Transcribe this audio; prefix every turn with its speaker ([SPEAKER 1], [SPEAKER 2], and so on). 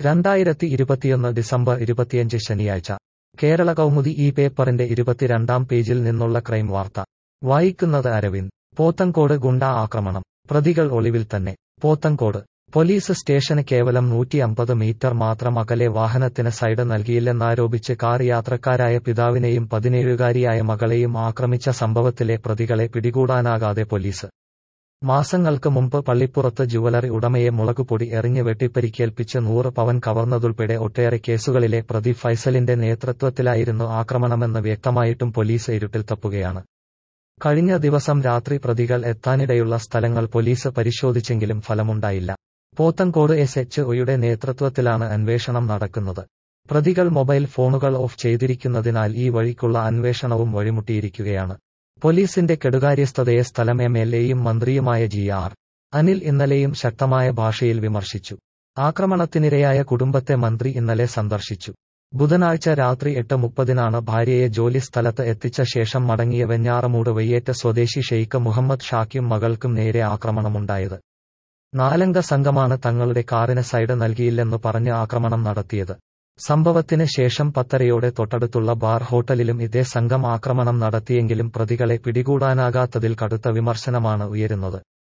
[SPEAKER 1] രണ്ടായിരത്തി ഇരുപത്തിയൊന്ന് ഡിസംബർ ഇരുപത്തിയഞ്ച് ശനിയാഴ്ച കേരള കൗമുദി ഈ പേപ്പറിന്റെ ഇരുപത്തിരണ്ടാം പേജിൽ നിന്നുള്ള ക്രൈം വാർത്ത വായിക്കുന്നത് അരവിന്ദ് പോത്തങ്കോട് ഗുണ്ടാ ആക്രമണം പ്രതികൾ ഒളിവിൽ തന്നെ പോത്തങ്കോട് പോലീസ് സ്റ്റേഷന് കേവലം നൂറ്റി അമ്പത് മീറ്റർ മാത്രം അകലെ വാഹനത്തിന് സൈഡ് നൽകിയില്ലെന്നാരോപിച്ച് കാർ യാത്രക്കാരായ പിതാവിനെയും പതിനേഴുകാരിയായ മകളെയും ആക്രമിച്ച സംഭവത്തിലെ പ്രതികളെ പിടികൂടാനാകാതെ പോലീസ് മാസങ്ങൾക്ക് മുമ്പ് പള്ളിപ്പുറത്ത് ജുവലറി ഉടമയെ മുളകുപൊടി എറിഞ്ഞ് വെട്ടിപ്പരിക്കേൽപ്പിച്ച് നൂറ് പവൻ കവർന്നതുൾപ്പെടെ ഒട്ടേറെ കേസുകളിലെ പ്രതി ഫൈസലിന്റെ നേതൃത്വത്തിലായിരുന്നു ആക്രമണമെന്ന് വ്യക്തമായിട്ടും പോലീസ് ഇരുട്ടിൽ തപ്പുകയാണ് കഴിഞ്ഞ ദിവസം രാത്രി പ്രതികൾ എത്താനിടയുള്ള സ്ഥലങ്ങൾ പോലീസ് പരിശോധിച്ചെങ്കിലും ഫലമുണ്ടായില്ല പോത്തങ്കോട് എസ് എച്ച് ഒയുടെ നേതൃത്വത്തിലാണ് അന്വേഷണം നടക്കുന്നത് പ്രതികൾ മൊബൈൽ ഫോണുകൾ ഓഫ് ചെയ്തിരിക്കുന്നതിനാൽ ഈ വഴിക്കുള്ള അന്വേഷണവും വഴിമുട്ടിയിരിക്കുകയാണ് പോലീസിന്റെ കെടുകാര്യസ്ഥതയെ സ്ഥലം എം എൽ എയും മന്ത്രിയുമായ ജി ആർ അനിൽ ഇന്നലെയും ശക്തമായ ഭാഷയിൽ വിമർശിച്ചു ആക്രമണത്തിനിരയായ കുടുംബത്തെ മന്ത്രി ഇന്നലെ സന്ദർശിച്ചു ബുധനാഴ്ച രാത്രി എട്ട് മുപ്പതിനാണ് ഭാര്യയെ ജോലി സ്ഥലത്ത് എത്തിച്ച ശേഷം മടങ്ങിയ വെഞ്ഞാറമൂട് വയ്യേറ്റ സ്വദേശി ഷെയ്ഖ് മുഹമ്മദ് ഷാക്കും മകൾക്കും നേരെ ആക്രമണമുണ്ടായത് നാലംഗ സംഘമാണ് തങ്ങളുടെ കാറിന് സൈഡ് നൽകിയില്ലെന്ന് പറഞ്ഞ് ആക്രമണം നടത്തിയത് സംഭവത്തിന് ശേഷം പത്തരയോടെ തൊട്ടടുത്തുള്ള ബാർ ഹോട്ടലിലും ഇതേ സംഘം ആക്രമണം നടത്തിയെങ്കിലും പ്രതികളെ പിടികൂടാനാകാത്തതിൽ കടുത്ത വിമർശനമാണ് ഉയരുന്നത്